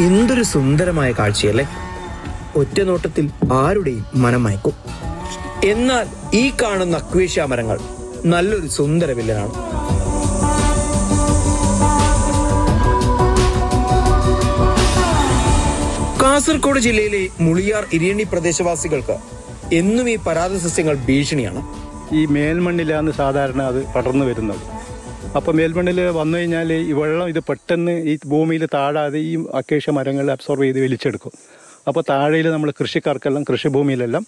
എന്തൊരു സുന്ദരമായ കാഴ്ചയല്ലേ ഒറ്റ നോട്ടത്തിൽ ആരുടെയും മനം മയക്കും എന്നാൽ ഈ കാണുന്ന അക്വേഷ്യ മരങ്ങൾ നല്ലൊരു സുന്ദര വില്ലനാണ് കാസർഗോഡ് ജില്ലയിലെ മുളിയാർ ഇരിയണി പ്രദേശവാസികൾക്ക് എന്നും ഈ പരാത സസ്യങ്ങൾ ഭീഷണിയാണ് ഈ മേൽമണ്ണിലാണ് സാധാരണ അത് പടർന്നു വരുന്നത് അപ്പോൾ മേൽമണ്ണിൽ വന്നു കഴിഞ്ഞാൽ ഈ വെള്ളം ഇത് പെട്ടെന്ന് ഈ ഭൂമിയിൽ താഴാതെ ഈ അക്കേഷ്യ മരങ്ങൾ അബ്സോർവ് ചെയ്ത് വലിച്ചെടുക്കും അപ്പോൾ താഴെയിൽ നമ്മൾ കൃഷിക്കാർക്കെല്ലാം കൃഷിഭൂമിയിലെല്ലാം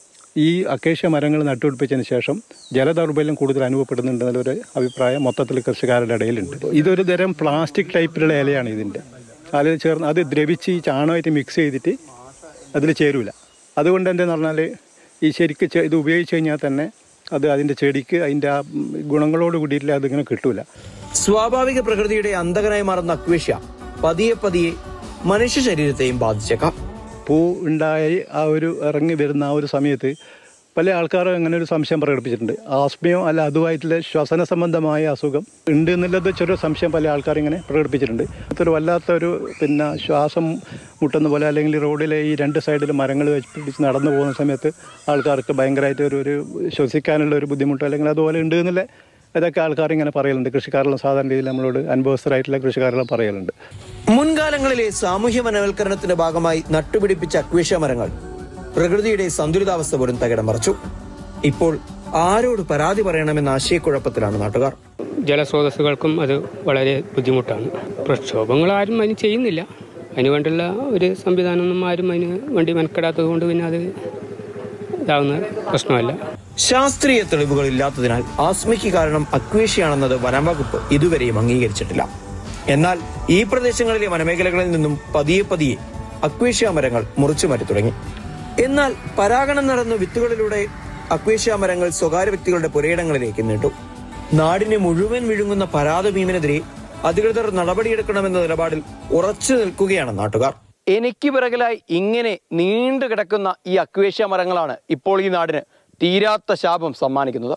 ഈ അക്കേഷ്യ മരങ്ങൾ നട്ടുപിടിപ്പിച്ചതിന് ശേഷം ജലദൗർബല്യം കൂടുതൽ അനുഭവപ്പെടുന്നുണ്ടെന്നുള്ളൊരു അഭിപ്രായം മൊത്തത്തിൽ കൃഷിക്കാരുടെ ഇടയിലുണ്ട് ഇതൊരു തരം പ്ലാസ്റ്റിക് ടൈപ്പിലുള്ള ഇലയാണ് ഇതിൻ്റെ അതിൽ ചേർന്ന് അത് ദ്രവിച്ച് ഈ ചാണകമായിട്ട് മിക്സ് ചെയ്തിട്ട് അതിൽ ചേരൂല അതുകൊണ്ട് എന്താണെന്ന് പറഞ്ഞാൽ ഈ ശരിക്ക് ചെ- ഇത് ഉപയോഗിച്ച് കഴിഞ്ഞാൽ തന്നെ അത് അതിൻ്റെ ചെടിക്ക് അതിൻ്റെ ആ ഉം, ഗുണങ്ങളോട് കൂടിയിട്ടില്ല അതിങ്ങനെ കിട്ടൂല സ്വാഭാവിക പ്രകൃതിയുടെ അന്തകനായി മാറുന്ന അക്വേഷ്യ പതിയെ പതിയെ മനുഷ്യ ശരീരത്തെയും ബാധിച്ചേക്കാം പൂ ഉണ്ടായി ആ ഒരു ഇറങ്ങി വരുന്ന ആ ഒരു സമയത്ത് പല ആൾക്കാരും അങ്ങനെ ഒരു സംശയം പ്രകടിപ്പിച്ചിട്ടുണ്ട് ആസ്മയോ അല്ല അതുമായിട്ടുള്ള ശ്വസന സംബന്ധമായ അസുഖം ഉണ്ട് എന്നുള്ളത് ചെറിയ സംശയം പല ആൾക്കാരും ഇങ്ങനെ പ്രകടിപ്പിച്ചിട്ടുണ്ട് അതൊരു വല്ലാത്ത ഒരു പിന്നെ ശ്വാസം മുട്ടുന്ന പോലെ അല്ലെങ്കിൽ റോഡിലെ ഈ രണ്ട് സൈഡിൽ മരങ്ങൾ വെച്ച് പിടിച്ച് നടന്നു പോകുന്ന സമയത്ത് ആൾക്കാർക്ക് ഭയങ്കരമായിട്ട് ഒരു ഒരു ശ്വസിക്കാനുള്ള ഒരു ബുദ്ധിമുട്ട് അല്ലെങ്കിൽ അതുപോലെ ഉണ്ട് എന്നുള്ള ഇതൊക്കെ ആൾക്കാർ ഇങ്ങനെ പറയലുണ്ട് കൃഷിക്കാരെല്ലാം സാധാരണ രീതിയിൽ നമ്മളോട് അനുഭവസ്ഥരായിട്ടുള്ള കൃഷിക്കാരെല്ലാം പറയലുണ്ട് മുൻകാലങ്ങളിലെ സാമൂഹ്യ വനവൽക്കരണത്തിന്റെ ഭാഗമായി നട്ടുപിടിപ്പിച്ച അക്വേഷ്യ മരങ്ങൾ പ്രകൃതിയുടെ സന്തുലിതാവസ്ഥ പോലും തകിടം മറിച്ചു ഇപ്പോൾ ആരോട് പരാതി പറയണമെന്ന ആശയക്കുഴപ്പത്തിലാണ് നാട്ടുകാർ ജലസ്രോതസ്സുകൾക്കും അത് വളരെ ബുദ്ധിമുട്ടാണ് പ്രക്ഷോഭങ്ങൾ ആരും അതിന് ചെയ്യുന്നില്ല അതിന് വേണ്ടിയുള്ള ഒരു സംവിധാനമൊന്നും ആരും അതിന് വേണ്ടി മെനക്കെടാത്തത് കൊണ്ട് പിന്നെ അത് ഇതാവുന്ന പ്രശ്നമല്ല ശാസ്ത്രീയ തെളിവുകൾ ഇല്ലാത്തതിനാൽ ആസ്മയ്ക്ക് കാരണം അക്വേഷ്യയാണെന്നത് വനംവകുപ്പ് ഇതുവരെയും അംഗീകരിച്ചിട്ടില്ല എന്നാൽ ഈ പ്രദേശങ്ങളിലെ വനമേഖലകളിൽ നിന്നും പതിയെ പതിയെ അക്വേഷ്യ മരങ്ങൾ മുറിച്ചു മാറ്റി തുടങ്ങി എന്നാൽ പരാഗണം നടന്ന വിത്തുകളിലൂടെ അക്വേഷ്യ മരങ്ങൾ സ്വകാര്യ വ്യക്തികളുടെ പുരയിടങ്ങളിലേക്ക് നീട്ടു നാടിനെ മുഴുവൻ വിഴുങ്ങുന്ന പരാത ഭീമിനെതിരെ അധികൃതർ നടപടിയെടുക്കണമെന്ന നിലപാടിൽ ഉറച്ചു നിൽക്കുകയാണ് നാട്ടുകാർ എനിക്ക് പിറകിലായി ഇങ്ങനെ നീണ്ടു കിടക്കുന്ന ഈ അക്വേഷ്യ മരങ്ങളാണ് ഇപ്പോൾ ഈ നാടിന് തീരാത്ത ശാപം സമ്മാനിക്കുന്നത്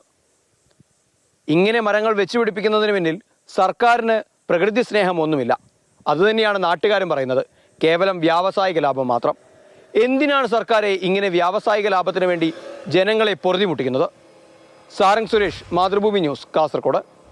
ഇങ്ങനെ മരങ്ങൾ വെച്ചുപിടിപ്പിക്കുന്നതിന് പിന്നിൽ സർക്കാരിന് പ്രകൃതി സ്നേഹം ഒന്നുമില്ല അതുതന്നെയാണ് നാട്ടുകാരും പറയുന്നത് കേവലം വ്യാവസായിക ലാഭം മാത്രം എന്തിനാണ് സർക്കാരെ ഇങ്ങനെ വ്യാവസായിക ലാഭത്തിന് വേണ്ടി ജനങ്ങളെ പൊറുതിമുട്ടിക്കുന്നത് സാരംഗ് സുരേഷ് മാതൃഭൂമി ന്യൂസ് കാസർഗോഡ്